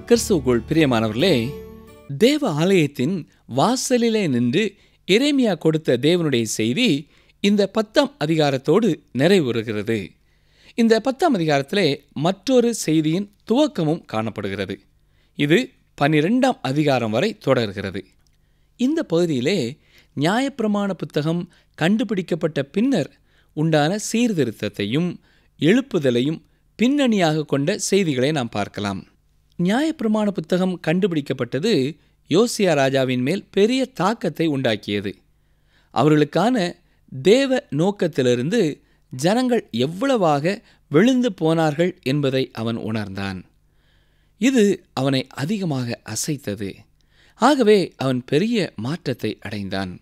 கிறிஸ்துவுக்குள் பிரியமானவர்களே தேவ ஆலயத்தின் வாசலிலே நின்று எரேமியா கொடுத்த தேவனுடைய செய்தி இந்த பத்தாம் அதிகாரத்தோடு நிறைவுறுகிறது இந்த பத்தாம் அதிகாரத்திலே மற்றொரு செய்தியின் துவக்கமும் காணப்படுகிறது இது பன்னிரெண்டாம் அதிகாரம் வரை தொடர்கிறது இந்த பகுதியிலே நியாயப்பிரமாண புத்தகம் கண்டுபிடிக்கப்பட்ட பின்னர் உண்டான சீர்திருத்தத்தையும் எழுப்புதலையும் பின்னணியாக கொண்ட செய்திகளை நாம் பார்க்கலாம் நியாயப்பிரமாண புத்தகம் கண்டுபிடிக்கப்பட்டது யோசியா ராஜாவின் மேல் பெரிய தாக்கத்தை உண்டாக்கியது அவர்களுக்கான தேவ நோக்கத்திலிருந்து ஜனங்கள் எவ்வளவாக விழுந்து போனார்கள் என்பதை அவன் உணர்ந்தான் இது அவனை அதிகமாக அசைத்தது ஆகவே அவன் பெரிய மாற்றத்தை அடைந்தான்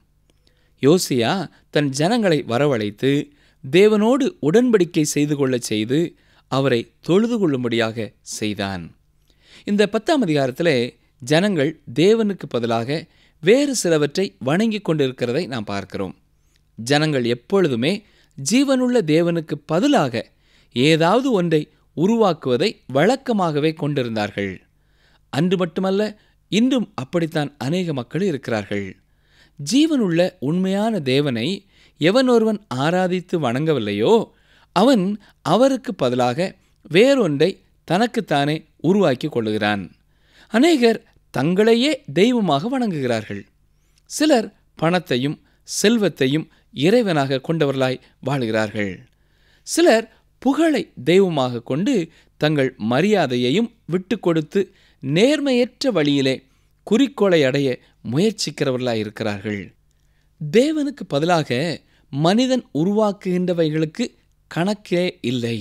யோசியா தன் ஜனங்களை வரவழைத்து தேவனோடு உடன்படிக்கை செய்து கொள்ளச் செய்து அவரை தொழுது கொள்ளும்படியாக செய்தான் இந்த பத்தாம் அதிகாரத்திலே ஜனங்கள் தேவனுக்கு பதிலாக வேறு சிலவற்றை வணங்கி கொண்டிருக்கிறதை நாம் பார்க்கிறோம் ஜனங்கள் எப்பொழுதுமே ஜீவனுள்ள தேவனுக்கு பதிலாக ஏதாவது ஒன்றை உருவாக்குவதை வழக்கமாகவே கொண்டிருந்தார்கள் அன்று மட்டுமல்ல இன்றும் அப்படித்தான் அநேக மக்கள் இருக்கிறார்கள் ஜீவனுள்ள உண்மையான தேவனை எவன் ஒருவன் ஆராதித்து வணங்கவில்லையோ அவன் அவருக்கு பதிலாக வேறொன்றை தனக்குத்தானே உருவாக்கி கொள்ளுகிறான் அநேகர் தங்களையே தெய்வமாக வணங்குகிறார்கள் சிலர் பணத்தையும் செல்வத்தையும் இறைவனாக கொண்டவர்களாய் வாழ்கிறார்கள் சிலர் புகழை தெய்வமாக கொண்டு தங்கள் மரியாதையையும் விட்டு கொடுத்து நேர்மையற்ற வழியிலே குறிக்கோளை அடைய முயற்சிக்கிறவர்களாய் இருக்கிறார்கள் தேவனுக்கு பதிலாக மனிதன் உருவாக்குகின்றவைகளுக்கு கணக்கே இல்லை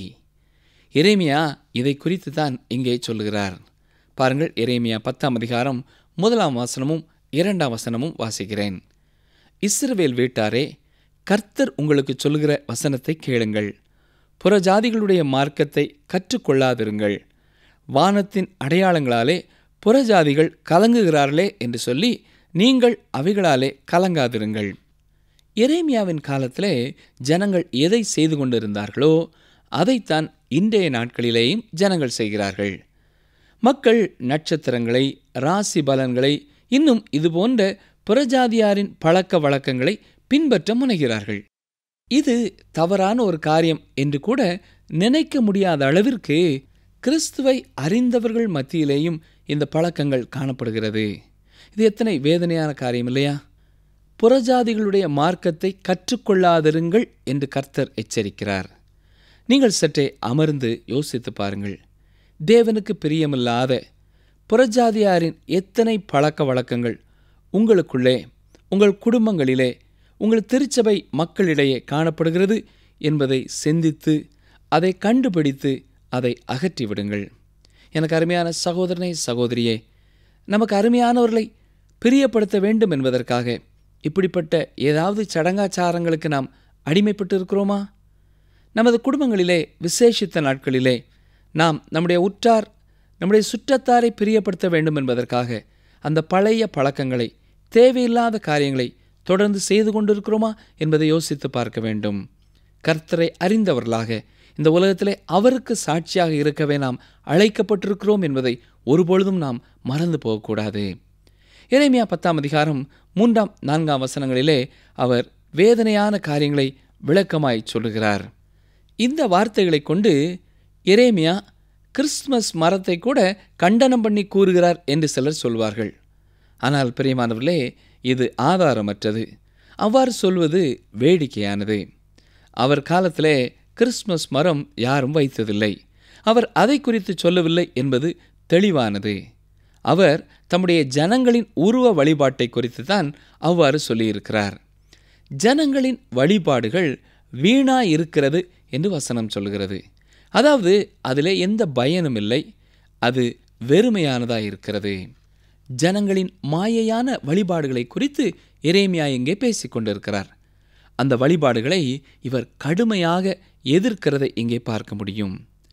எரேமியா இதை குறித்து தான் இங்கே சொல்லுகிறார் பாருங்கள் எரேமியா பத்தாம் அதிகாரம் முதலாம் வசனமும் இரண்டாம் வசனமும் வாசிக்கிறேன் இஸ்ரவேல் வீட்டாரே கர்த்தர் உங்களுக்கு சொல்லுகிற வசனத்தை கேளுங்கள் புறஜாதிகளுடைய மார்க்கத்தை கற்றுக்கொள்ளாதிருங்கள் வானத்தின் அடையாளங்களாலே புறஜாதிகள் கலங்குகிறார்களே என்று சொல்லி நீங்கள் அவைகளாலே கலங்காதிருங்கள் எரேமியாவின் காலத்திலே ஜனங்கள் எதை செய்து கொண்டிருந்தார்களோ அதைத்தான் இன்றைய நாட்களிலேயும் ஜனங்கள் செய்கிறார்கள் மக்கள் நட்சத்திரங்களை ராசி பலன்களை இன்னும் இதுபோன்ற புறஜாதியாரின் பழக்க வழக்கங்களை பின்பற்ற முனைகிறார்கள் இது தவறான ஒரு காரியம் என்று கூட நினைக்க முடியாத அளவிற்கு கிறிஸ்துவை அறிந்தவர்கள் மத்தியிலேயும் இந்த பழக்கங்கள் காணப்படுகிறது இது எத்தனை வேதனையான காரியம் இல்லையா புறஜாதிகளுடைய மார்க்கத்தை கற்றுக்கொள்ளாதிருங்கள் என்று கர்த்தர் எச்சரிக்கிறார் நீங்கள் சற்றே அமர்ந்து யோசித்து பாருங்கள் தேவனுக்கு பிரியமில்லாத புறஜாதியாரின் எத்தனை பழக்க வழக்கங்கள் உங்களுக்குள்ளே உங்கள் குடும்பங்களிலே உங்கள் திருச்சபை மக்களிடையே காணப்படுகிறது என்பதை சிந்தித்து அதை கண்டுபிடித்து அதை அகற்றிவிடுங்கள் எனக்கு அருமையான சகோதரனை சகோதரியே நமக்கு அருமையானவர்களை பிரியப்படுத்த வேண்டும் என்பதற்காக இப்படிப்பட்ட ஏதாவது சடங்காச்சாரங்களுக்கு நாம் அடிமைப்பட்டு இருக்கிறோமா நமது குடும்பங்களிலே விசேஷித்த நாட்களிலே நாம் நம்முடைய உற்றார் நம்முடைய சுற்றத்தாரை பிரியப்படுத்த வேண்டும் என்பதற்காக அந்த பழைய பழக்கங்களை தேவையில்லாத காரியங்களை தொடர்ந்து செய்து கொண்டிருக்கிறோமா என்பதை யோசித்து பார்க்க வேண்டும் கர்த்தரை அறிந்தவர்களாக இந்த உலகத்திலே அவருக்கு சாட்சியாக இருக்கவே நாம் அழைக்கப்பட்டிருக்கிறோம் என்பதை ஒருபொழுதும் நாம் மறந்து போகக்கூடாது இறைமையா பத்தாம் அதிகாரம் மூன்றாம் நான்காம் வசனங்களிலே அவர் வேதனையான காரியங்களை விளக்கமாய் சொல்லுகிறார் இந்த வார்த்தைகளை கொண்டு எரேமியா கிறிஸ்துமஸ் மரத்தை கூட கண்டனம் பண்ணி கூறுகிறார் என்று சிலர் சொல்வார்கள் ஆனால் பிரியமானவர்களே இது ஆதாரமற்றது அவ்வாறு சொல்வது வேடிக்கையானது அவர் காலத்திலே கிறிஸ்துமஸ் மரம் யாரும் வைத்ததில்லை அவர் அதை குறித்து சொல்லவில்லை என்பது தெளிவானது அவர் தம்முடைய ஜனங்களின் உருவ வழிபாட்டை குறித்து தான் அவ்வாறு சொல்லியிருக்கிறார் ஜனங்களின் வழிபாடுகள் வீணா இருக்கிறது என்று வசனம் சொல்கிறது அதாவது அதிலே எந்த பயனும் இல்லை அது வெறுமையானதாக இருக்கிறது ஜனங்களின் மாயையான வழிபாடுகளை குறித்து எரேமியா இங்கே பேசிக் கொண்டிருக்கிறார் அந்த வழிபாடுகளை இவர் கடுமையாக எதிர்க்கிறதை இங்கே பார்க்க முடியும்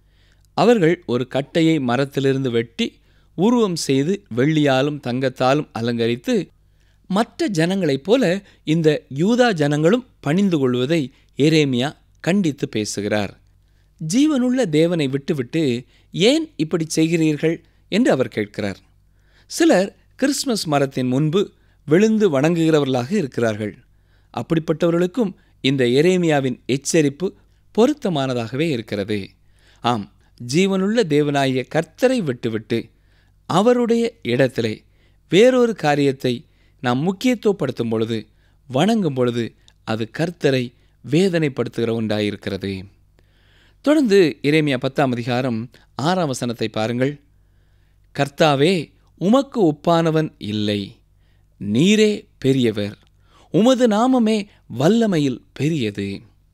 அவர்கள் ஒரு கட்டையை மரத்திலிருந்து வெட்டி உருவம் செய்து வெள்ளியாலும் தங்கத்தாலும் அலங்கரித்து மற்ற ஜனங்களைப் போல இந்த யூதா ஜனங்களும் பணிந்து கொள்வதை எரேமியா கண்டித்து பேசுகிறார் ஜீவனுள்ள தேவனை விட்டுவிட்டு ஏன் இப்படி செய்கிறீர்கள் என்று அவர் கேட்கிறார் சிலர் கிறிஸ்மஸ் மரத்தின் முன்பு விழுந்து வணங்குகிறவர்களாக இருக்கிறார்கள் அப்படிப்பட்டவர்களுக்கும் இந்த எரேமியாவின் எச்சரிப்பு பொருத்தமானதாகவே இருக்கிறது ஆம் ஜீவனுள்ள தேவனாகிய கர்த்தரை விட்டுவிட்டு அவருடைய இடத்திலே வேறொரு காரியத்தை நாம் முக்கியத்துவப்படுத்தும் பொழுது வணங்கும் பொழுது அது கர்த்தரை வேதனைப்படுத்துகிற ஒன்றாயிருக்கிறது தொடர்ந்து இறைமையா பத்தாம் அதிகாரம் ஆறாம் வசனத்தை பாருங்கள் கர்த்தாவே உமக்கு ஒப்பானவன் இல்லை நீரே பெரியவர் உமது நாமமே வல்லமையில் பெரியது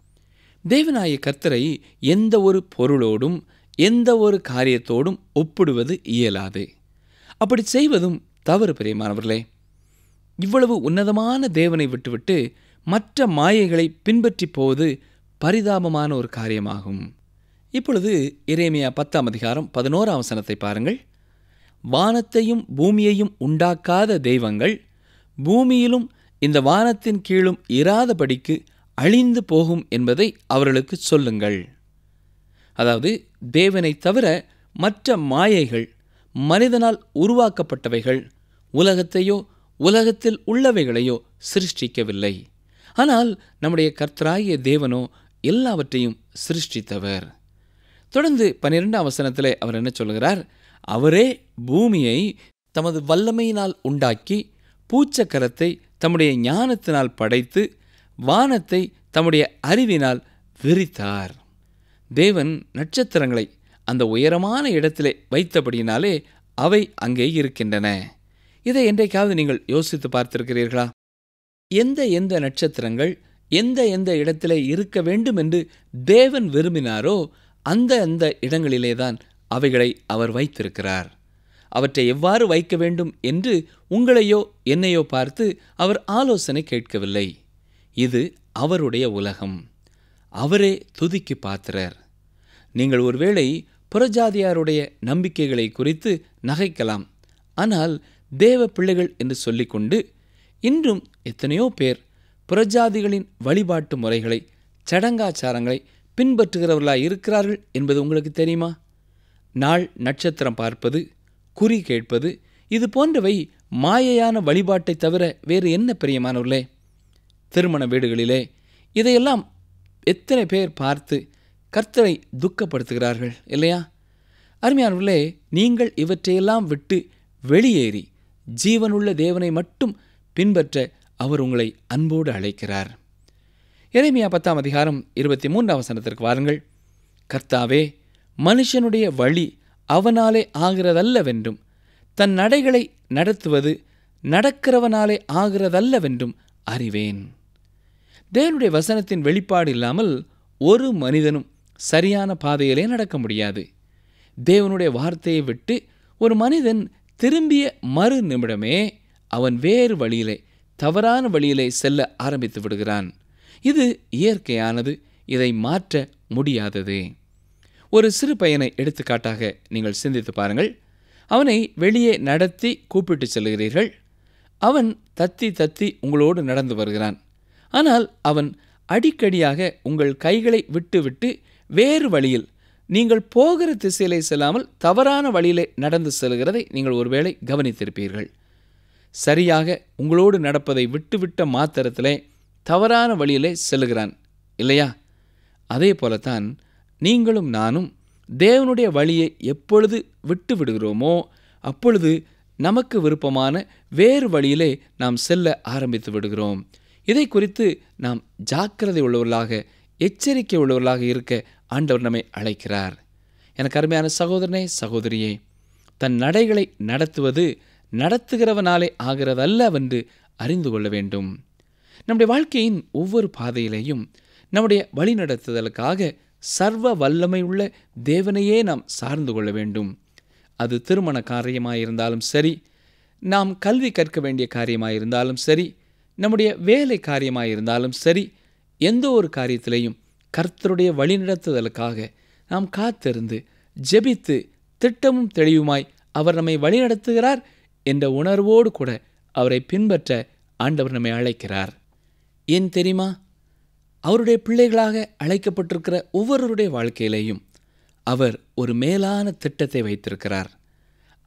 தேவனாய கர்த்தரை எந்த ஒரு பொருளோடும் எந்த ஒரு காரியத்தோடும் ஒப்பிடுவது இயலாது அப்படி செய்வதும் தவறு பிரியமானவர்களே இவ்வளவு உன்னதமான தேவனை விட்டுவிட்டு மற்ற மாயைகளை பின்பற்றி போவது பரிதாபமான ஒரு காரியமாகும் இப்பொழுது இரேமியா பத்தாம் அதிகாரம் பதினோராம் வசனத்தை பாருங்கள் வானத்தையும் பூமியையும் உண்டாக்காத தெய்வங்கள் பூமியிலும் இந்த வானத்தின் கீழும் இராதபடிக்கு அழிந்து போகும் என்பதை அவர்களுக்கு சொல்லுங்கள் அதாவது தேவனை தவிர மற்ற மாயைகள் மனிதனால் உருவாக்கப்பட்டவைகள் உலகத்தையோ உலகத்தில் உள்ளவைகளையோ சிருஷ்டிக்கவில்லை ஆனால் நம்முடைய கர்த்தராகிய தேவனோ எல்லாவற்றையும் சிருஷ்டித்தவர் தொடர்ந்து பன்னிரெண்டாம் வசனத்தில் அவர் என்ன சொல்கிறார் அவரே பூமியை தமது வல்லமையினால் உண்டாக்கி பூச்சக்கரத்தை தம்முடைய ஞானத்தினால் படைத்து வானத்தை தம்முடைய அறிவினால் விரித்தார் தேவன் நட்சத்திரங்களை அந்த உயரமான இடத்திலே வைத்தபடியினாலே அவை அங்கே இருக்கின்றன இதை என்றைக்காவது நீங்கள் யோசித்து பார்த்திருக்கிறீர்களா எந்த எந்த நட்சத்திரங்கள் எந்த எந்த இடத்திலே இருக்க வேண்டும் என்று தேவன் விரும்பினாரோ அந்த அந்த இடங்களிலேதான் அவைகளை அவர் வைத்திருக்கிறார் அவற்றை எவ்வாறு வைக்க வேண்டும் என்று உங்களையோ என்னையோ பார்த்து அவர் ஆலோசனை கேட்கவில்லை இது அவருடைய உலகம் அவரே துதிக்கு பாத்திரர் நீங்கள் ஒருவேளை புறஜாதியாருடைய நம்பிக்கைகளை குறித்து நகைக்கலாம் ஆனால் தேவ பிள்ளைகள் என்று சொல்லிக்கொண்டு இன்றும் எத்தனையோ பேர் புறஜாதிகளின் வழிபாட்டு முறைகளை சடங்காச்சாரங்களை பின்பற்றுகிறவர்களாய் இருக்கிறார்கள் என்பது உங்களுக்கு தெரியுமா நாள் நட்சத்திரம் பார்ப்பது குறி கேட்பது இது போன்றவை மாயையான வழிபாட்டை தவிர வேறு என்ன பிரியமானவர்களே திருமண வீடுகளிலே இதையெல்லாம் எத்தனை பேர் பார்த்து கர்த்தரை துக்கப்படுத்துகிறார்கள் இல்லையா அருமையானவர்களே நீங்கள் இவற்றையெல்லாம் விட்டு வெளியேறி ஜீவனுள்ள தேவனை மட்டும் பின்பற்ற அவர் உங்களை அன்போடு அழைக்கிறார் எரேமியா பத்தாம் அதிகாரம் இருபத்தி மூன்றாம் வசனத்திற்கு வாருங்கள் கர்த்தாவே மனுஷனுடைய வழி அவனாலே ஆகிறதல்லவென்றும் தன் நடைகளை நடத்துவது நடக்கிறவனாலே ஆகிறதல்லவென்றும் அறிவேன் தேவனுடைய வசனத்தின் வெளிப்பாடு இல்லாமல் ஒரு மனிதனும் சரியான பாதையிலே நடக்க முடியாது தேவனுடைய வார்த்தையை விட்டு ஒரு மனிதன் திரும்பிய மறு நிமிடமே அவன் வேறு வழியிலே தவறான வழியிலே செல்ல ஆரம்பித்து விடுகிறான் இது இயற்கையானது இதை மாற்ற முடியாதது ஒரு சிறு பையனை எடுத்துக்காட்டாக நீங்கள் சிந்தித்து பாருங்கள் அவனை வெளியே நடத்தி கூப்பிட்டு செல்கிறீர்கள் அவன் தத்தி தத்தி உங்களோடு நடந்து வருகிறான் ஆனால் அவன் அடிக்கடியாக உங்கள் கைகளை விட்டுவிட்டு வேறு வழியில் நீங்கள் போகிற திசையிலே செல்லாமல் தவறான வழியிலே நடந்து செல்கிறதை நீங்கள் ஒருவேளை கவனித்திருப்பீர்கள் சரியாக உங்களோடு நடப்பதை விட்டுவிட்ட மாத்திரத்திலே தவறான வழியிலே செல்லுகிறான் இல்லையா அதே போலத்தான் நீங்களும் நானும் தேவனுடைய வழியை எப்பொழுது விட்டு விடுகிறோமோ அப்பொழுது நமக்கு விருப்பமான வேறு வழியிலே நாம் செல்ல ஆரம்பித்து விடுகிறோம் இதை குறித்து நாம் ஜாக்கிரதை உள்ளவர்களாக எச்சரிக்கை உள்ளவர்களாக இருக்க ஆண்டவர் நம்மை அழைக்கிறார் எனக்கு அருமையான சகோதரனே சகோதரியே தன் நடைகளை நடத்துவது நடத்துகிறவனாலே ஆகிறதல்லவென்று அறிந்து கொள்ள வேண்டும் நம்முடைய வாழ்க்கையின் ஒவ்வொரு பாதையிலேயும் நம்முடைய வழிநடத்துதலுக்காக சர்வ வல்லமை உள்ள தேவனையே நாம் சார்ந்து கொள்ள வேண்டும் அது திருமண காரியமாயிருந்தாலும் சரி நாம் கல்வி கற்க வேண்டிய காரியமாயிருந்தாலும் சரி நம்முடைய வேலை காரியமாயிருந்தாலும் சரி எந்த ஒரு காரியத்திலையும் கர்த்தருடைய வழிநடத்துதலுக்காக நாம் காத்திருந்து ஜெபித்து திட்டமும் தெளிவுமாய் அவர் நம்மை வழிநடத்துகிறார் என்ற உணர்வோடு கூட அவரை பின்பற்ற ஆண்டவர் நம்மை அழைக்கிறார் ஏன் தெரியுமா அவருடைய பிள்ளைகளாக அழைக்கப்பட்டிருக்கிற ஒவ்வொருவருடைய வாழ்க்கையிலேயும் அவர் ஒரு மேலான திட்டத்தை வைத்திருக்கிறார்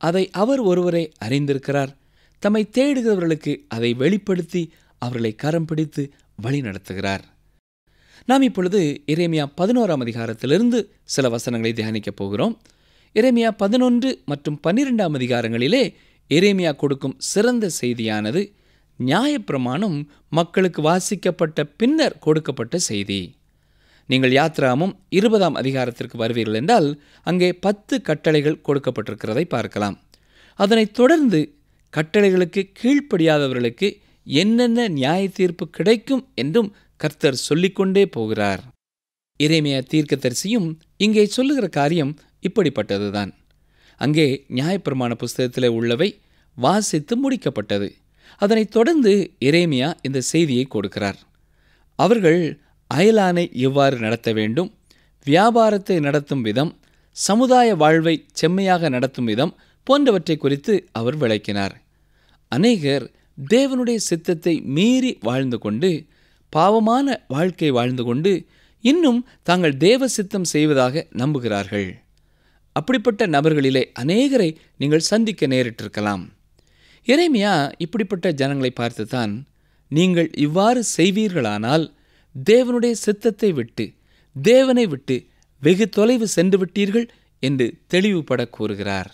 அதை அவர் ஒருவரே அறிந்திருக்கிறார் தம்மை தேடுகிறவர்களுக்கு அதை வெளிப்படுத்தி அவர்களை கரம் பிடித்து வழி நடத்துகிறார் நாம் இப்பொழுது இறைமியா பதினோராம் அதிகாரத்திலிருந்து சில வசனங்களை தியானிக்கப் போகிறோம் இறைமியா பதினொன்று மற்றும் பன்னிரெண்டாம் அதிகாரங்களிலே இறைமியா கொடுக்கும் சிறந்த செய்தியானது நியாயப்பிரமாணம் மக்களுக்கு வாசிக்கப்பட்ட பின்னர் கொடுக்கப்பட்ட செய்தி நீங்கள் யாத்ராமும் இருபதாம் அதிகாரத்திற்கு வருவீர்கள் என்றால் அங்கே பத்து கட்டளைகள் கொடுக்கப்பட்டிருக்கிறதை பார்க்கலாம் அதனைத் தொடர்ந்து கட்டளைகளுக்கு கீழ்ப்படியாதவர்களுக்கு என்னென்ன நியாய தீர்ப்பு கிடைக்கும் என்றும் கர்த்தர் சொல்லிக்கொண்டே போகிறார் இறைமைய தீர்க்கதரிசியும் இங்கே சொல்லுகிற காரியம் இப்படிப்பட்டதுதான் அங்கே நியாயப்பிரமாண புஸ்தகத்தில் உள்ளவை வாசித்து முடிக்கப்பட்டது அதனைத் தொடர்ந்து இறைமையா இந்த செய்தியை கொடுக்கிறார் அவர்கள் அயலானை எவ்வாறு நடத்த வேண்டும் வியாபாரத்தை நடத்தும் விதம் சமுதாய வாழ்வை செம்மையாக நடத்தும் விதம் போன்றவற்றை குறித்து அவர் விளக்கினார் அநேகர் தேவனுடைய சித்தத்தை மீறி வாழ்ந்து கொண்டு பாவமான வாழ்க்கை வாழ்ந்து கொண்டு இன்னும் தாங்கள் தேவ சித்தம் செய்வதாக நம்புகிறார்கள் அப்படிப்பட்ட நபர்களிலே அநேகரை நீங்கள் சந்திக்க நேரிட்டிருக்கலாம் இறைமையா இப்படிப்பட்ட ஜனங்களை பார்த்துதான் நீங்கள் இவ்வாறு செய்வீர்களானால் தேவனுடைய சித்தத்தை விட்டு தேவனை விட்டு வெகு தொலைவு சென்று விட்டீர்கள் என்று தெளிவுபட கூறுகிறார்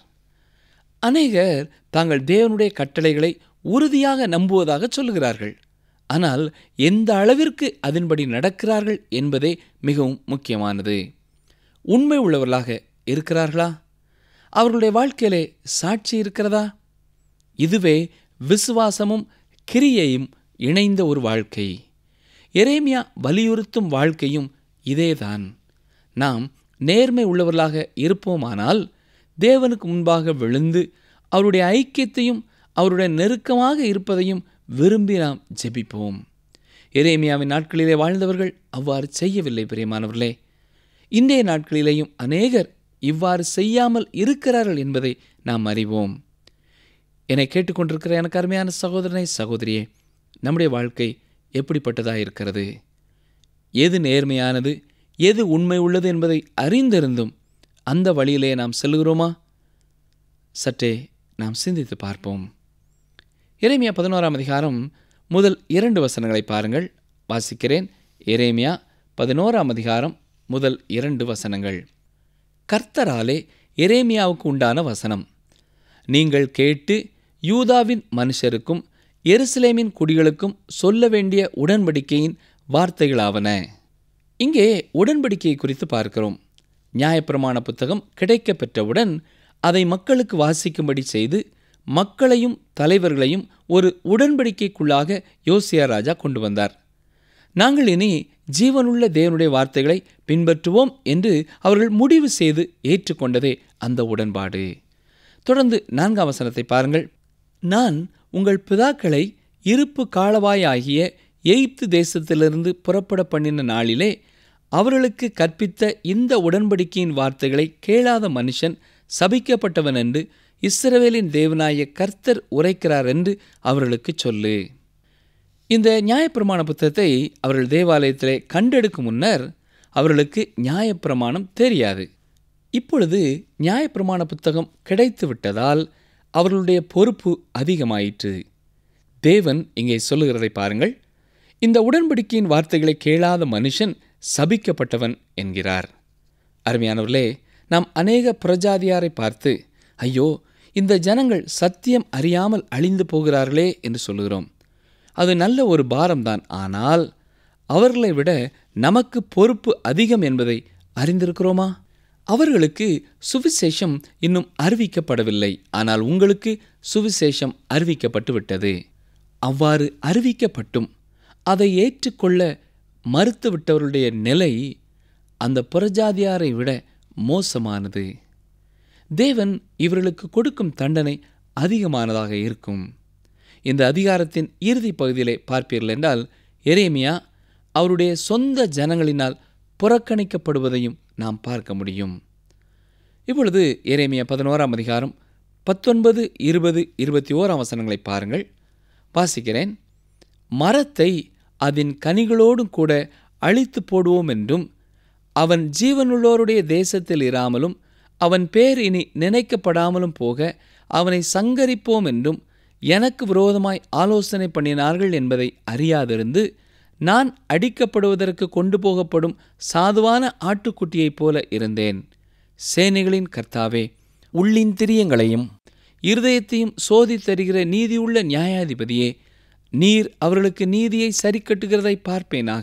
அநேகர் தாங்கள் தேவனுடைய கட்டளைகளை உறுதியாக நம்புவதாக சொல்லுகிறார்கள் ஆனால் எந்த அளவிற்கு அதன்படி நடக்கிறார்கள் என்பதே மிகவும் முக்கியமானது உண்மை உள்ளவர்களாக இருக்கிறார்களா அவர்களுடைய வாழ்க்கையிலே சாட்சி இருக்கிறதா இதுவே விசுவாசமும் கிரியையும் இணைந்த ஒரு வாழ்க்கை எரேமியா வலியுறுத்தும் வாழ்க்கையும் இதேதான் நாம் நேர்மை உள்ளவர்களாக இருப்போமானால் தேவனுக்கு முன்பாக விழுந்து அவருடைய ஐக்கியத்தையும் அவருடைய நெருக்கமாக இருப்பதையும் விரும்பி நாம் ஜெபிப்போம் எரேமியாவின் நாட்களிலே வாழ்ந்தவர்கள் அவ்வாறு செய்யவில்லை பிரியமானவர்களே இன்றைய நாட்களிலேயும் அநேகர் இவ்வாறு செய்யாமல் இருக்கிறார்கள் என்பதை நாம் அறிவோம் என்னை கேட்டுக்கொண்டிருக்கிற எனக்கு அருமையான சகோதரனை சகோதரியே நம்முடைய வாழ்க்கை எப்படிப்பட்டதாக இருக்கிறது எது நேர்மையானது எது உண்மை உள்ளது என்பதை அறிந்திருந்தும் அந்த வழியிலே நாம் செல்கிறோமா சற்றே நாம் சிந்தித்து பார்ப்போம் எரேமியா பதினோராம் அதிகாரம் முதல் இரண்டு வசனங்களை பாருங்கள் வாசிக்கிறேன் எரேமியா பதினோராம் அதிகாரம் முதல் இரண்டு வசனங்கள் கர்த்தராலே எரேமியாவுக்கு உண்டான வசனம் நீங்கள் கேட்டு யூதாவின் மனுஷருக்கும் எருசலேமின் குடிகளுக்கும் சொல்ல வேண்டிய உடன்படிக்கையின் வார்த்தைகளாவன இங்கே உடன்படிக்கையை குறித்து பார்க்கிறோம் நியாயப்பிரமாண புத்தகம் கிடைக்கப் பெற்றவுடன் அதை மக்களுக்கு வாசிக்கும்படி செய்து மக்களையும் தலைவர்களையும் ஒரு உடன்படிக்கைக்குள்ளாக யோசியா ராஜா கொண்டு வந்தார் நாங்கள் இனி ஜீவனுள்ள தேவனுடைய வார்த்தைகளை பின்பற்றுவோம் என்று அவர்கள் முடிவு செய்து ஏற்றுக்கொண்டதே அந்த உடன்பாடு தொடர்ந்து நான்காம் வசனத்தை பாருங்கள் நான் உங்கள் பிதாக்களை இருப்பு காலவாயாகிய எய்ப்து தேசத்திலிருந்து புறப்பட பண்ணின நாளிலே அவர்களுக்கு கற்பித்த இந்த உடன்படிக்கையின் வார்த்தைகளை கேளாத மனுஷன் சபிக்கப்பட்டவன் என்று இஸ்ரவேலின் தேவனாய கர்த்தர் உரைக்கிறார் என்று அவர்களுக்கு சொல்லு இந்த நியாயப்பிரமாண புத்தகத்தை அவர்கள் தேவாலயத்திலே கண்டெடுக்கும் முன்னர் அவர்களுக்கு நியாயப்பிரமாணம் தெரியாது இப்பொழுது நியாயப்பிரமாண புத்தகம் கிடைத்து விட்டதால் அவர்களுடைய பொறுப்பு அதிகமாயிற்று தேவன் இங்கே சொல்லுகிறதை பாருங்கள் இந்த உடன்படிக்கையின் வார்த்தைகளை கேளாத மனுஷன் சபிக்கப்பட்டவன் என்கிறார் அருமையானவர்களே நாம் அநேக பிரஜாதியாரை பார்த்து ஐயோ இந்த ஜனங்கள் சத்தியம் அறியாமல் அழிந்து போகிறார்களே என்று சொல்லுகிறோம் அது நல்ல ஒரு பாரம்தான் ஆனால் அவர்களை விட நமக்கு பொறுப்பு அதிகம் என்பதை அறிந்திருக்கிறோமா அவர்களுக்கு சுவிசேஷம் இன்னும் அறிவிக்கப்படவில்லை ஆனால் உங்களுக்கு சுவிசேஷம் அறிவிக்கப்பட்டு விட்டது அவ்வாறு அறிவிக்கப்பட்டும் அதை ஏற்றுக்கொள்ள மறுத்துவிட்டவர்களுடைய நிலை அந்த புறஜாதியாரை விட மோசமானது தேவன் இவர்களுக்கு கொடுக்கும் தண்டனை அதிகமானதாக இருக்கும் இந்த அதிகாரத்தின் இறுதி பகுதியிலே பார்ப்பீர்கள் என்றால் எரேமியா அவருடைய சொந்த ஜனங்களினால் புறக்கணிக்கப்படுவதையும் நாம் பார்க்க முடியும் இப்பொழுது எரேமியா பதினோராம் அதிகாரம் பத்தொன்பது இருபது இருபத்தி ஓராம் வசனங்களை பாருங்கள் வாசிக்கிறேன் மரத்தை அதன் கனிகளோடும் கூட அழித்து போடுவோம் என்றும் அவன் ஜீவனுள்ளோருடைய தேசத்தில் இராமலும் அவன் பேர் இனி நினைக்கப்படாமலும் போக அவனை சங்கரிப்போம் என்றும் எனக்கு விரோதமாய் ஆலோசனை பண்ணினார்கள் என்பதை அறியாதிருந்து நான் அடிக்கப்படுவதற்கு கொண்டு போகப்படும் சாதுவான ஆட்டுக்குட்டியைப் போல இருந்தேன் சேனைகளின் கர்த்தாவே உள்ளின் திரியங்களையும் இருதயத்தையும் சோதித்தருகிற நீதியுள்ள நியாயாதிபதியே நீர் அவர்களுக்கு நீதியை சரிக்கட்டுகிறதை பார்ப்பேனாக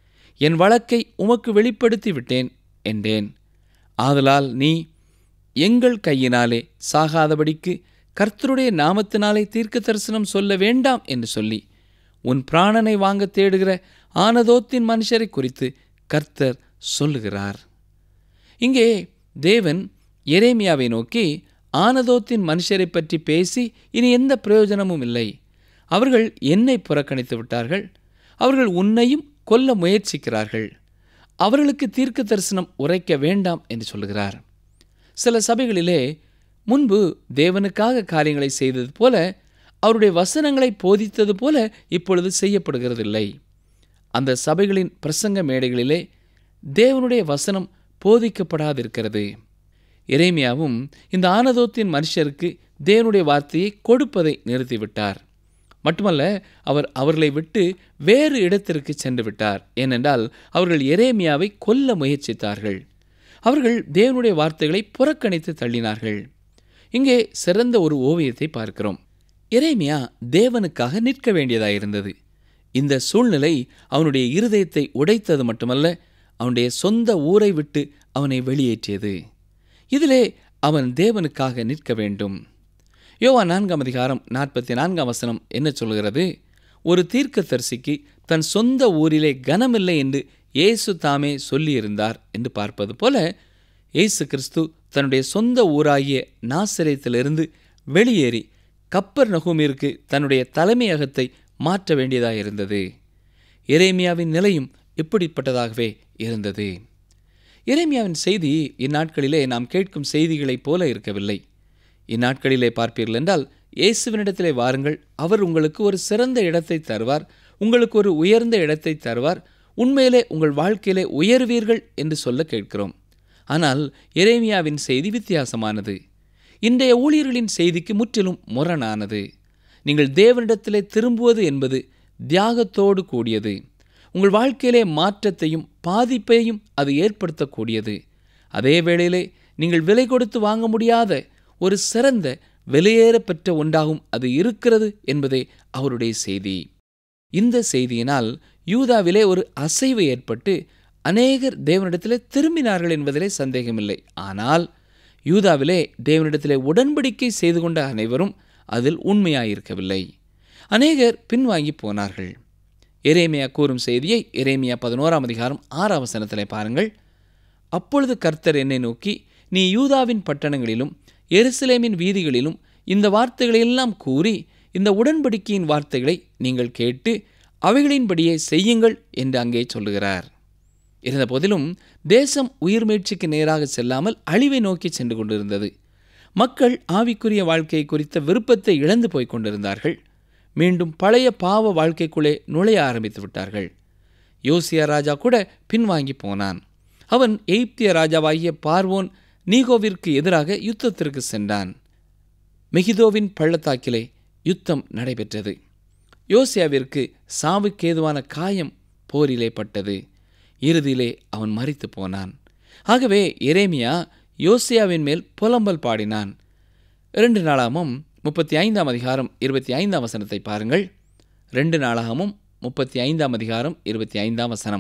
என் வழக்கை உமக்கு வெளிப்படுத்தி விட்டேன் என்றேன் ஆதலால் நீ எங்கள் கையினாலே சாகாதபடிக்கு கர்த்தருடைய நாமத்தினாலே தீர்க்க தரிசனம் சொல்ல வேண்டாம் என்று சொல்லி உன் பிராணனை வாங்க தேடுகிற ஆனதோத்தின் மனுஷரை குறித்து கர்த்தர் சொல்லுகிறார் இங்கே தேவன் எரேமியாவை நோக்கி ஆனதோத்தின் மனுஷரை பற்றி பேசி இனி எந்த பிரயோஜனமும் இல்லை அவர்கள் என்னை புறக்கணித்து விட்டார்கள் அவர்கள் உன்னையும் கொல்ல முயற்சிக்கிறார்கள் அவர்களுக்கு தீர்க்க தரிசனம் உரைக்க வேண்டாம் என்று சொல்லுகிறார் சில சபைகளிலே முன்பு தேவனுக்காக காரியங்களை செய்தது போல அவருடைய வசனங்களை போதித்தது போல இப்பொழுது செய்யப்படுகிறதில்லை அந்த சபைகளின் பிரசங்க மேடைகளிலே தேவனுடைய வசனம் போதிக்கப்படாதிருக்கிறது எரேமியாவும் இந்த ஆனதோத்தின் மனுஷருக்கு தேவனுடைய வார்த்தையை கொடுப்பதை நிறுத்திவிட்டார் மட்டுமல்ல அவர் அவர்களை விட்டு வேறு இடத்திற்கு சென்று விட்டார் ஏனென்றால் அவர்கள் எரேமியாவை கொல்ல முயற்சித்தார்கள் அவர்கள் தேவனுடைய வார்த்தைகளை புறக்கணித்து தள்ளினார்கள் இங்கே சிறந்த ஒரு ஓவியத்தை பார்க்கிறோம் எரேமியா தேவனுக்காக நிற்க வேண்டியதாயிருந்தது இந்த சூழ்நிலை அவனுடைய இருதயத்தை உடைத்தது மட்டுமல்ல அவனுடைய சொந்த ஊரை விட்டு அவனை வெளியேற்றியது இதிலே அவன் தேவனுக்காக நிற்க வேண்டும் யோவா நான்காம் அதிகாரம் நாற்பத்தி நான்காம் வசனம் என்ன சொல்கிறது ஒரு தீர்க்கதரிசிக்கு தன் சொந்த ஊரிலே கனமில்லை என்று இயேசு தாமே சொல்லியிருந்தார் என்று பார்ப்பது போல இயேசு கிறிஸ்து தன்னுடைய சொந்த ஊராகிய நாசிரியத்திலிருந்து வெளியேறி கப்பர் நகுமிற்கு தன்னுடைய தலைமையகத்தை மாற்ற வேண்டியதாயிருந்தது எரேமியாவின் நிலையும் இப்படிப்பட்டதாகவே இருந்தது எரேமியாவின் செய்தி இந்நாட்களிலே நாம் கேட்கும் செய்திகளைப் போல இருக்கவில்லை இந்நாட்களிலே பார்ப்பீர்கள் என்றால் இயேசுவினிடத்திலே வாருங்கள் அவர் உங்களுக்கு ஒரு சிறந்த இடத்தை தருவார் உங்களுக்கு ஒரு உயர்ந்த இடத்தை தருவார் உண்மையிலே உங்கள் வாழ்க்கையிலே உயர்வீர்கள் என்று சொல்ல கேட்கிறோம் ஆனால் எரேமியாவின் செய்தி வித்தியாசமானது இன்றைய ஊழியர்களின் செய்திக்கு முற்றிலும் முரணானது நீங்கள் தேவனிடத்திலே திரும்புவது என்பது தியாகத்தோடு கூடியது உங்கள் வாழ்க்கையிலே மாற்றத்தையும் பாதிப்பையும் அது ஏற்படுத்தக்கூடியது அதே வேளையிலே நீங்கள் விலை கொடுத்து வாங்க முடியாத ஒரு சிறந்த வெளியேறப்பெற்ற ஒன்றாகும் அது இருக்கிறது என்பதே அவருடைய செய்தி இந்த செய்தியினால் யூதாவிலே ஒரு அசைவு ஏற்பட்டு அநேகர் தேவனிடத்திலே திரும்பினார்கள் என்பதிலே சந்தேகமில்லை ஆனால் யூதாவிலே தேவனிடத்திலே உடன்படிக்கை செய்து கொண்ட அனைவரும் அதில் உண்மையாயிருக்கவில்லை அநேகர் பின்வாங்கி போனார்கள் எரேமியா கூறும் செய்தியை எரேமியா பதினோராம் அதிகாரம் ஆறாம் வசனத்திலே பாருங்கள் அப்பொழுது கர்த்தர் என்னை நோக்கி நீ யூதாவின் பட்டணங்களிலும் எருசலேமின் வீதிகளிலும் இந்த வார்த்தைகளையெல்லாம் கூறி இந்த உடன்படிக்கையின் வார்த்தைகளை நீங்கள் கேட்டு அவைகளின்படியே செய்யுங்கள் என்று அங்கே சொல்லுகிறார் இருந்த போதிலும் தேசம் உயிர் முயற்சிக்கு நேராக செல்லாமல் அழிவை நோக்கி சென்று கொண்டிருந்தது மக்கள் ஆவிக்குரிய வாழ்க்கை குறித்த விருப்பத்தை இழந்து போய்க் கொண்டிருந்தார்கள் மீண்டும் பழைய பாவ வாழ்க்கைக்குள்ளே நுழைய ஆரம்பித்து விட்டார்கள் யோசியா ராஜா கூட பின்வாங்கி போனான் அவன் எய்ப்திய ராஜாவாகிய பார்வோன் நீகோவிற்கு எதிராக யுத்தத்திற்கு சென்றான் மெகிதோவின் பள்ளத்தாக்கிலே யுத்தம் நடைபெற்றது யோசியாவிற்கு சாவுக்கேதுவான காயம் போரிலே பட்டது இறுதியிலே அவன் மறித்து போனான் ஆகவே எரேமியா யோசியாவின் மேல் புலம்பல் பாடினான் இரண்டு நாளாகமும் முப்பத்தி ஐந்தாம் அதிகாரம் இருபத்தி ஐந்தாம் வசனத்தை பாருங்கள் ரெண்டு நாளாகமும் முப்பத்தி ஐந்தாம் அதிகாரம் இருபத்தி ஐந்தாம் வசனம்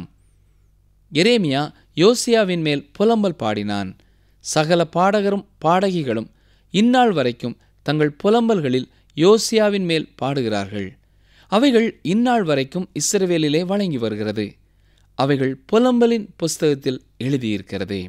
எரேமியா யோசியாவின் மேல் புலம்பல் பாடினான் சகல பாடகரும் பாடகிகளும் இந்நாள் வரைக்கும் தங்கள் புலம்பல்களில் யோசியாவின் மேல் பாடுகிறார்கள் அவைகள் இந்நாள் வரைக்கும் இஸ்ரவேலிலே வழங்கி வருகிறது அவைகள் புலம்பலின் புஸ்தகத்தில் எழுதியிருக்கிறது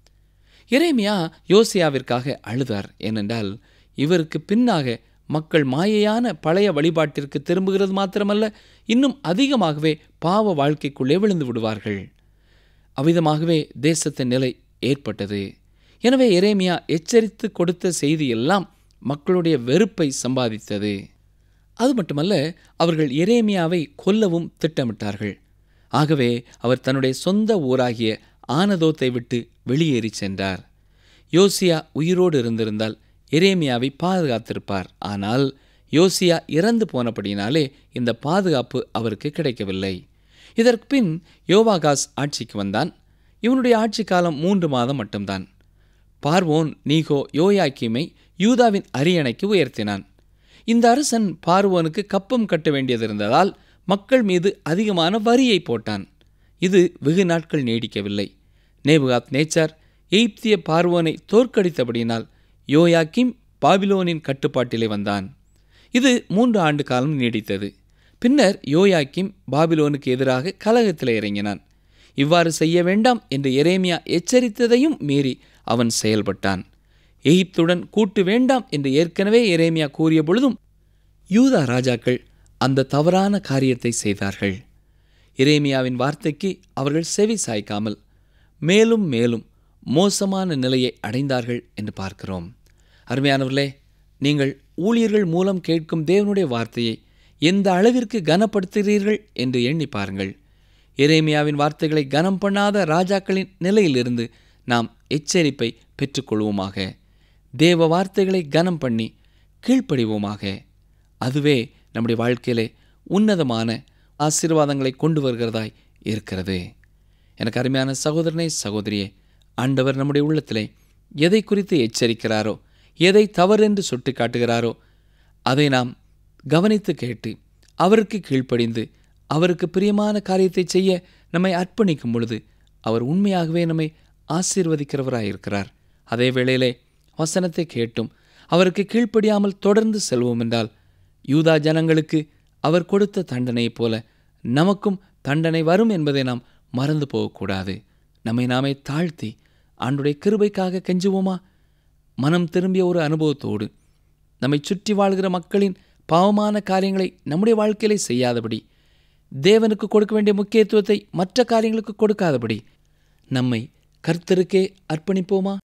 எரேமியா யோசியாவிற்காக அழுதார் ஏனென்றால் இவருக்கு பின்னாக மக்கள் மாயையான பழைய வழிபாட்டிற்கு திரும்புகிறது மாத்திரமல்ல இன்னும் அதிகமாகவே பாவ வாழ்க்கைக்குள்ளே விழுந்து விடுவார்கள் அவ்விதமாகவே தேசத்தின் நிலை ஏற்பட்டது எனவே எரேமியா எச்சரித்து கொடுத்த செய்தியெல்லாம் மக்களுடைய வெறுப்பை சம்பாதித்தது அது மட்டுமல்ல அவர்கள் எரேமியாவை கொல்லவும் திட்டமிட்டார்கள் ஆகவே அவர் தன்னுடைய சொந்த ஊராகிய ஆனதோத்தை விட்டு வெளியேறி சென்றார் யோசியா உயிரோடு இருந்திருந்தால் எரேமியாவை பாதுகாத்திருப்பார் ஆனால் யோசியா இறந்து போனபடினாலே இந்த பாதுகாப்பு அவருக்கு கிடைக்கவில்லை இதற்கு பின் யோவாகாஸ் ஆட்சிக்கு வந்தான் இவனுடைய ஆட்சி காலம் மூன்று மாதம் மட்டும்தான் பார்வோன் நீகோ யோயாக்கிமை யூதாவின் அரியணைக்கு உயர்த்தினான் இந்த அரசன் பார்வோனுக்கு கப்பம் கட்ட வேண்டியது இருந்ததால் மக்கள் மீது அதிகமான வரியை போட்டான் இது வெகு நாட்கள் நீடிக்கவில்லை நேபுகாத் நேச்சார் எய்ப்திய பார்வோனை தோற்கடித்தபடியினால் யோயாக்கிம் பாபிலோனின் கட்டுப்பாட்டிலே வந்தான் இது மூன்று ஆண்டு காலம் நீடித்தது பின்னர் யோயாக்கிம் பாபிலோனுக்கு எதிராக கலகத்தில் இறங்கினான் இவ்வாறு செய்ய வேண்டாம் என்று எரேமியா எச்சரித்ததையும் மீறி அவன் செயல்பட்டான் எகிப்துடன் கூட்டு வேண்டாம் என்று ஏற்கனவே எரேமியா கூறிய பொழுதும் யூதா ராஜாக்கள் அந்த தவறான காரியத்தை செய்தார்கள் எரேமியாவின் வார்த்தைக்கு அவர்கள் செவி சாய்க்காமல் மேலும் மேலும் மோசமான நிலையை அடைந்தார்கள் என்று பார்க்கிறோம் அருமையானவர்களே நீங்கள் ஊழியர்கள் மூலம் கேட்கும் தேவனுடைய வார்த்தையை எந்த அளவிற்கு கனப்படுத்துகிறீர்கள் என்று எண்ணி பாருங்கள் எரேமியாவின் வார்த்தைகளை கனம் பண்ணாத ராஜாக்களின் நிலையிலிருந்து நாம் எச்சரிப்பை பெற்றுக்கொள்வோமாக தேவ வார்த்தைகளை கனம் பண்ணி கீழ்ப்படிவோமாக அதுவே நம்முடைய வாழ்க்கையிலே உன்னதமான ஆசீர்வாதங்களை கொண்டு வருகிறதாய் இருக்கிறது எனக்கு அருமையான சகோதரனே சகோதரியே ஆண்டவர் நம்முடைய உள்ளத்திலே எதை குறித்து எச்சரிக்கிறாரோ எதை தவறென்று சுட்டி காட்டுகிறாரோ அதை நாம் கவனித்து கேட்டு அவருக்கு கீழ்ப்படிந்து அவருக்கு பிரியமான காரியத்தை செய்ய நம்மை அர்ப்பணிக்கும் பொழுது அவர் உண்மையாகவே நம்மை ஆசீர்வதிக்கிறவராயிருக்கிறார் அதே வேளையிலே வசனத்தை கேட்டும் அவருக்கு கீழ்ப்படியாமல் தொடர்ந்து செல்வோம் என்றால் யூதா ஜனங்களுக்கு அவர் கொடுத்த தண்டனையைப் போல நமக்கும் தண்டனை வரும் என்பதை நாம் மறந்து போகக்கூடாது நம்மை நாமே தாழ்த்தி ஆண்டுடைய கிருபைக்காக கெஞ்சுவோமா மனம் திரும்பிய ஒரு அனுபவத்தோடு நம்மை சுற்றி வாழ்கிற மக்களின் பாவமான காரியங்களை நம்முடைய வாழ்க்கையிலே செய்யாதபடி தேவனுக்கு கொடுக்க வேண்டிய முக்கியத்துவத்தை மற்ற காரியங்களுக்கு கொடுக்காதபடி நம்மை கர்த்தருக்கே அர்ப்பணிப்போமா